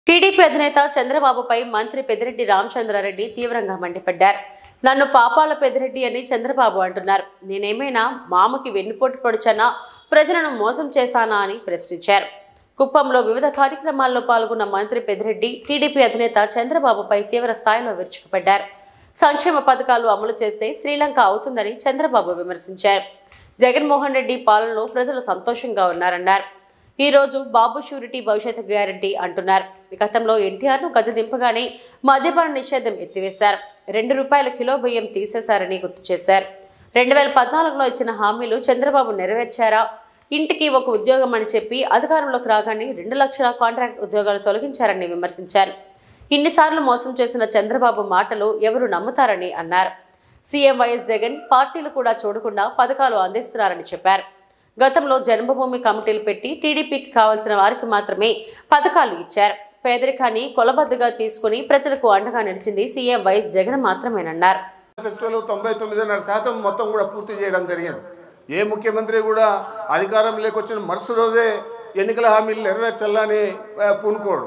TDP అధినేత చంద్రబాబుపై మంత్రి పెద్దిరెడ్డి రామచంద్రారెడ్డి తీవ్రంగా మండిపడ్డారు నన్ను పాపాల పెద్దిరెడ్డి అని చంద్రబాబు అంటున్నారు నేనేమైనా మామకి వెన్నుపోటు పొడిచానా ప్రజలను మోసం చేశానా అని ప్రశ్నించారు కుప్పంలో వివిధ కార్యక్రమాల్లో పాల్గొన్న మంత్రి పెద్దిరెడ్డి టీడీపీ అధినేత చంద్రబాబుపై తీవ్ర స్థాయిలో విరుచుకుపడ్డారు సంక్షేమ పథకాలు అమలు చేస్తే శ్రీలంక అవుతుందని చంద్రబాబు విమర్శించారు జగన్మోహన్ రెడ్డి పాలనలో ప్రజలు సంతోషంగా ఉన్నారన్నారు ఈ రోజు బాబు షూరిటీ భవిష్యత్తు గ్యారంటీ అంటున్నారు గతంలో ఎన్టీఆర్ను గది దింపగానే మద్యపాన నిషేధం ఎత్తివేశారు రెండు రూపాయల కిలో బియ్యం తీసేశారని గుర్తు చేశారు రెండు వేల పద్నాలుగులో ఇచ్చిన హామీలు చంద్రబాబు నెరవేర్చారా ఇంటికి ఒక ఉద్యోగం అని చెప్పి అధికారంలోకి రాగానే రెండు లక్షల కాంట్రాక్ట్ ఉద్యోగాలు తొలగించారని విమర్శించారు ఇన్నిసార్లు మోసం చేసిన చంద్రబాబు మాటలు ఎవరు నమ్ముతారని అన్నారు సీఎం వైఎస్ జగన్ పార్టీలు కూడా చూడకుండా పథకాలు అందిస్తున్నారని చెప్పారు గతంలో జన్మభూమి కమిటీలు పెట్టి టీడీపీకి కావాల్సిన వారికి మాత్రమే పథకాలు ఇచ్చారు పేదరికాన్ని కొలబద్దగా తీసుకుని ప్రజలకు అండగా నిలిచింది సీఎం వైఎస్ జగన్ మాత్రమేనన్నారు ఫెస్టివల్ తొంభై తొమ్మిదిన్నర శాతం మొత్తం కూడా పూర్తి చేయడం జరిగింది ఏ ముఖ్యమంత్రి కూడా అధికారం లేకొచ్చిన మరుసటి రోజే ఎన్నికల హామీలు నెరవేర్చాలని ఆ, పూనుకోడు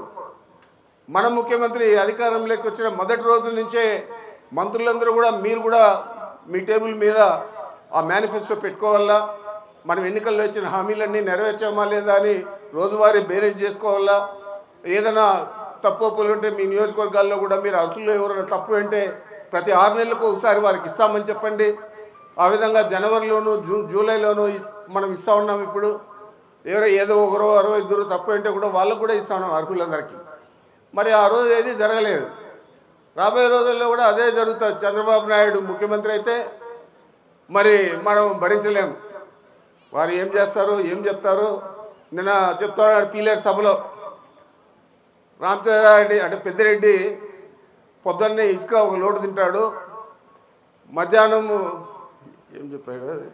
మన ముఖ్యమంత్రి అధికారం లేకొచ్చిన మొదటి రోజు నుంచే మంత్రులందరూ కూడా మీరు కూడా మీ టేబుల్ మీద ఆ మేనిఫెస్టో పెట్టుకోవాలా మనం ఎన్నికల్లో ఇచ్చిన హామీలన్నీ నెరవేర్చామా లేదా అని రోజువారీ బేరేజ్ చేసుకోవాలా ఏదైనా తప్పు ఒప్పులు ఉంటే మీ నియోజకవర్గాల్లో కూడా మీరు అర్హులు ఎవరైనా తప్పు అంటే ప్రతి ఆరు నెలలకు ఒకసారి వారికి ఇస్తామని చెప్పండి ఆ విధంగా జనవరిలోను జూ జూలైలోను ఇస్- మనం ఇస్తా ఉన్నాం ఇప్పుడు ఎవరో ఏదో ఒకరో అరవై ఇద్దరు తప్పు అంటే కూడా వాళ్ళకు కూడా ఇస్తా ఉన్నాం అర్హులందరికీ మరి ఆ రోజు ఏది జరగలేదు రాబోయే రోజుల్లో కూడా అదే జరుగుతుంది చంద్రబాబు నాయుడు ముఖ్యమంత్రి అయితే మరి మనం భరించలేము వారు ఏం చేస్తారు ఏం చెప్తారు నిన్న చెప్తున్నాడు పీలేరు సభలో రామచంద్రారెడ్డి అంటే పెద్దిరెడ్డి పొద్దున్నే ఇసుక ఒక లోటు తింటాడు మధ్యాహ్నం ఏం చెప్పాడు అది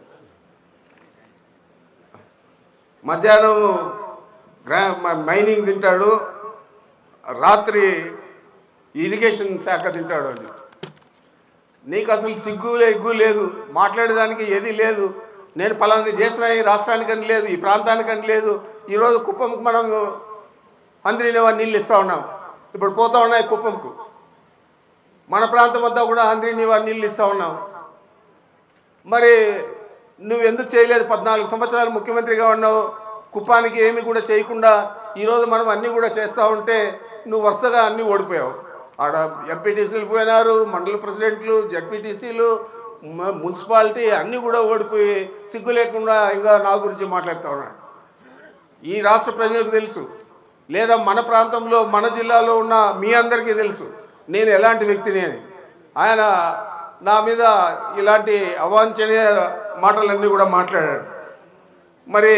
మధ్యాహ్నం గ్రా మ- మైనింగ్ తింటాడు రాత్రి ఇరిగేషన్ శాఖ తింటాడు అని నీకు అసలు సిగ్గు ఎగ్గు లేదు మాట్లాడేదానికి ఏది లేదు నేను పలానా చేసిన ఈ రాష్ట్రానికని లేదు ఈ ప్రాంతానికని లేదు ఈరోజు కుప్పంకు మనం అంద్రినేవా నీళ్ళు ఇస్తూ ఉన్నాం ఇప్పుడు పోతా ఉన్నాయి కుప్పంకు మన ప్రాంతం అంతా కూడా అంద్రినేవా నీళ్ళు ఇస్తూ ఉన్నాం మరి నువ్వు ఎందుకు చేయలేదు పద్నాలుగు సంవత్సరాలు ముఖ్యమంత్రిగా ఉన్నావు కుప్పానికి ఏమి కూడా చేయకుండా ఈరోజు మనం అన్నీ కూడా చేస్తూ ఉంటే నువ్వు వరుసగా అన్నీ ఓడిపోయావు ఆడ ఎంపీటీసీలు పోయినారు మండల ప్రెసిడెంట్లు జడ్పీటీసీలు మ- మున్సిపాలిటీ అన్నీ కూడా ఓడిపోయి సిగ్గు లేకుండా ఇంకా నా గురించి మాట్లాడుతూ ఉన్నాడు ఈ రాష్ట్ర ప్రజలకు తెలుసు లేదా మన ప్రాంతంలో మన జిల్లాలో ఉన్న మీ అందరికీ తెలుసు నేను ఎలాంటి వ్యక్తిని అని ఆయన నా మీద ఇలాంటి అవాంఛనీయ మాటలన్నీ కూడా మాట్లాడాడు మరి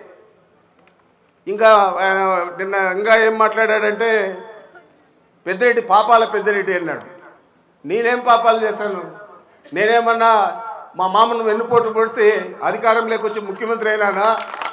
ఇంకా ఆయన నిన్న ఇంకా ఏం మాట్లాడాడంటే పెద్దిరెడ్డి పాపాల పెద్దిరెడ్డి అన్నాడు నేనేం పాపాలు చేశాను నేనేమన్నా మా మామను వెన్నుపోటు పొడిచి అధికారం లేకొచ్చి ముఖ్యమంత్రి అయినానా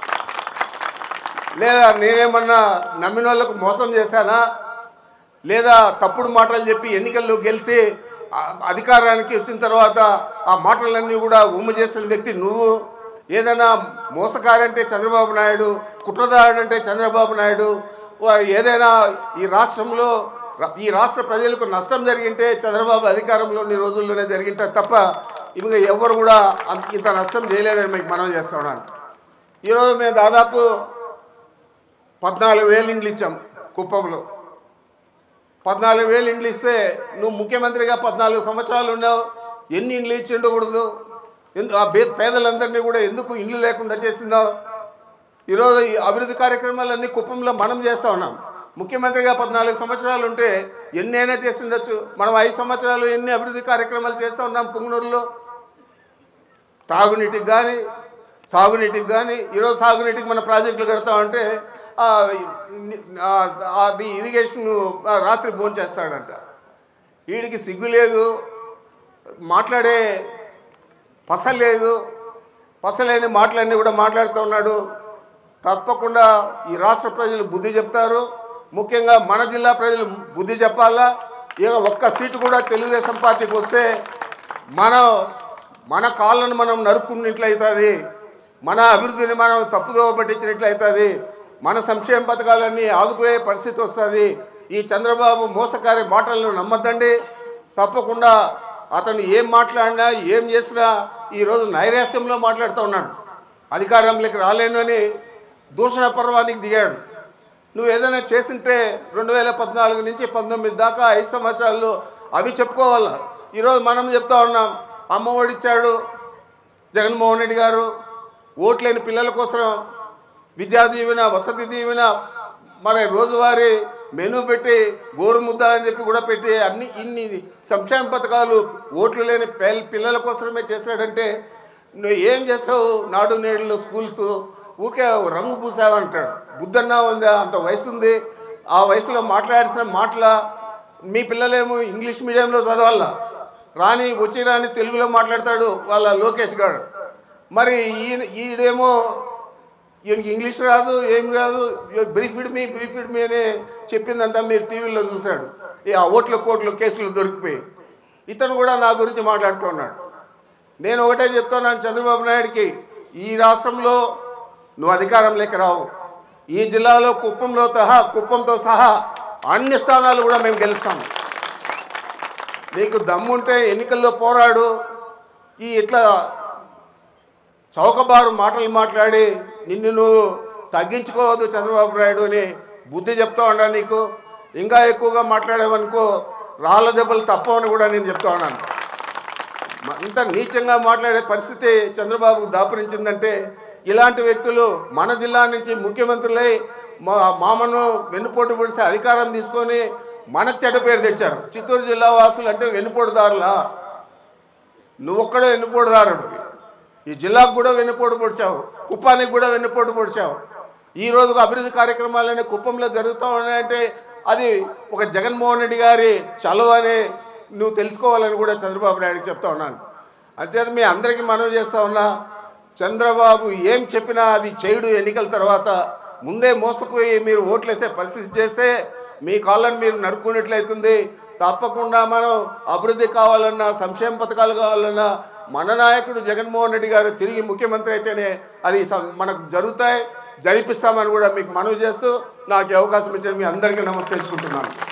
లేదా నేనేమన్నా నమ్మిన వాళ్ళకు మోసం చేశానా లేదా తప్పుడు మాటలు చెప్పి ఎన్నికల్లో గెలిచి ఆ అధికారానికి వచ్చిన తర్వాత ఆ మాటలన్నీ కూడా ఉమ్ము చేసిన వ్యక్తి నువ్వు ఏదైనా మోసకారంటే చంద్రబాబు నాయుడు కుట్రదారుడంటే చంద్రబాబు నాయుడు వా- ఏదైనా ఈ రాష్ట్రంలో ర- ఈ రాష్ట్ర ప్రజలకు నష్టం జరిగింటే చంద్రబాబు అధికారంలో ఉన్న రోజుల్లోనే జరిగింటే తప్ప ఇంకా ఎవరు కూడా అంత ఇంత నష్టం చేయలేదని మీకు మనం చేస్తున్నాను ఈరోజు మేము దాదాపు పద్నాలుగు వేలు ఇండ్లు ఇచ్చాం కుప్పంలో పద్నాలుగు వేలు ఇండ్లు ఇస్తే నువ్వు ముఖ్యమంత్రిగా పద్నాలుగు సంవత్సరాలు ఉన్నావు ఎన్ని ఇండ్లు ఇచ్చి ఉండకూడదు ఎందు ఆ బే పేదలందరినీ కూడా ఎందుకు ఇండ్లు లేకుండా చేస్తున్నావు ఈరోజు ఈ అభివృద్ధి కార్యక్రమాలన్నీ కుప్పంలో మనం చేస్తూ ఉన్నాం ముఖ్యమంత్రిగా పద్నాలుగు సంవత్సరాలు ఉంటే ఎన్ని అయినా చేసి ఉండొచ్చు మనం ఐదు సంవత్సరాలు ఎన్ని అభివృద్ధి కార్యక్రమాలు చేస్తూ ఉన్నాం పుంగనూరులో తాగునీటికి కానీ సాగునీటికి కానీ ఈరోజు సాగునీటికి మన ప్రాజెక్టులు కడతామంటే ఆ, ఆ, అది ఇరిగేషన్ రాత్రి భోజనం చేస్తాడంట వీడికి సిగ్గు లేదు మాట్లాడే పస లేదు పసలేని మాటలన్నీ కూడా మాట్లాడుతూ ఉన్నాడు తప్పకుండా ఈ రాష్ట్ర ప్రజలు బుద్ధి చెప్తారు ముఖ్యంగా మన జిల్లా ప్రజలు బుద్ధి చెప్పాలా ఇక ఒక్క సీటు కూడా తెలుగుదేశం పార్టీకి వస్తే మనం మన కాళ్ళను మనం నరుక్కున్నట్లయితుంది మన అభివృద్ధిని మనం తప్పుదోవ పట్టించినట్లయితుంది మన సంక్షేమ పథకాలన్నీ ఆగిపోయే పరిస్థితి వస్తుంది ఈ చంద్రబాబు మోసకారి మాటలను నమ్మద్దండి తప్పకుండా అతను ఏం మాట్లాడినా ఏం చేసినా ఈరోజు నైరాస్యంలో మాట్లాడుతూ ఉన్నాడు అధికారంలోకి రాలేను అని దూషణ పర్వానికి దిగాడు నువ్వు ఏదైనా చేసింటే రెండు వేల పద్నాలుగు నుంచి పంతొమ్మిది దాకా ఐదు సంవత్సరాల్లో అవి చెప్పుకోవాలా ఈరోజు మనం చెప్తా ఉన్నాం అమ్మ ఒడిచ్చాడు జగన్మోహన్ రెడ్డి గారు ఓట్లేని పిల్లల కోసం విద్యా దీవెన వసతి దీవెన మరి రోజువారీ మెనూ పెట్టి గోరు ముద్ద అని చెప్పి కూడా పెట్టి అన్ని ఇన్ని సంక్షేమ పథకాలు ఓట్లు లేని పిల్ల- పిల్లల కోసమే చేశాడంటే నువ్వు ఏం చేస్తావు నాడు నేడులో స్కూల్స్ ఊరికే రంగు పూసావంటాడు బుద్ధన్నా ఉందా అంత వయసు ఉంది ఆ వయసులో మాట్లాడాల్సిన మాటల మీ పిల్లలేమో ఇంగ్లీష్ మీడియంలో చదవాలా రాని వచ్చి రాని తెలుగులో మాట్లాడతాడు వాళ్ళ లోకేష్ గారు మరి ఈయన ఈడేమో ఈయనకి ఇంగ్లీష్ రాదు ఏం రాదు బ్రీఫిడ్ మీ బ్రీఫిడ్ మీ అని చెప్పిందంతా మీరు టీవీలో చూశాడు ఈ ఆ ఓట్ల కోట్లు కేసులు దొరికిపోయి ఇతను కూడా నా గురించి మాట్లాడుతున్నాడు నేను ఒకటే చెప్తున్నాను చంద్రబాబు నాయుడికి ఈ రాష్ట్రంలో నువ్వు అధికారంలోకి రావు ఈ జిల్లాలో కుప్పంలో సహా కుప్పంతో సహా అన్ని స్థానాలు కూడా మేము గెలుస్తాము నీకు దమ్ముంటే ఎన్నికల్లో పోరాడు ఈ ఇట్లా చౌకబారు మాటలు మాట్లాడి నిన్ను నువ్వు తగ్గించుకోవద్దు చంద్రబాబు నాయుడు అని బుద్ధి చెప్తా ఉన్నా నీకు ఇంకా ఎక్కువగా మాట్లాడేవనుకో రాళ్ళ దెబ్బలు తప్పవని కూడా నేను చెప్తా ఉన్నాను మ- ఇంత నీచంగా మాట్లాడే పరిస్థితి చంద్రబాబుకు దాపురించిందంటే ఇలాంటి వ్యక్తులు మన జిల్లా నుంచి ముఖ్యమంత్రులై మా మామను వెన్నుపోటు పొడిస్తే అధికారం తీసుకొని మనకు చెడ్డ పేరు తెచ్చారు చిత్తూరు జిల్లా వాసులు అంటే వెన్నుపోటుదారులా నువ్వొక్కడే వెన్నుపోటుదారుడు ఈ జిల్లాకు కూడా వెన్నుపోటు పొడిచావు కుప్పానికి కూడా వెన్నుపోటు పొడిచావు ఈ రోజు అభివృద్ధి కార్యక్రమాలనే కుప్పంలో జరుగుతూ ఉన్నాయంటే అది ఒక జగన్మోహన్ రెడ్డి గారి చలువ అని నువ్వు తెలుసుకోవాలని కూడా చంద్రబాబు నాయుడుకి చెప్తా ఉన్నాను అంతేత మీ అందరికీ మనవి చేస్తా ఉన్నా చంద్రబాబు ఏం చెప్పినా అది చేయుడు ఎన్నికల తర్వాత ముందే మోసపోయి మీరు ఓట్లేసే పరిస్థితి చేస్తే మీ కాళ్ళని మీరు నరుక్కున్నట్లయితుంది తప్పకుండా మనం అభివృద్ధి కావాలన్నా సంక్షేమ పథకాలు కావాలన్నా మన నాయకుడు జగన్మోహన్ రెడ్డి గారు తిరిగి ముఖ్యమంత్రి అయితేనే అది సం- మనకు జరుగుతాయి జరిపిస్తామని కూడా మీకు మనవి చేస్తూ నాకు ఈ అవకాశం ఇచ్చిన మీ అందరికీ నమస్కరించుకుంటున్నాను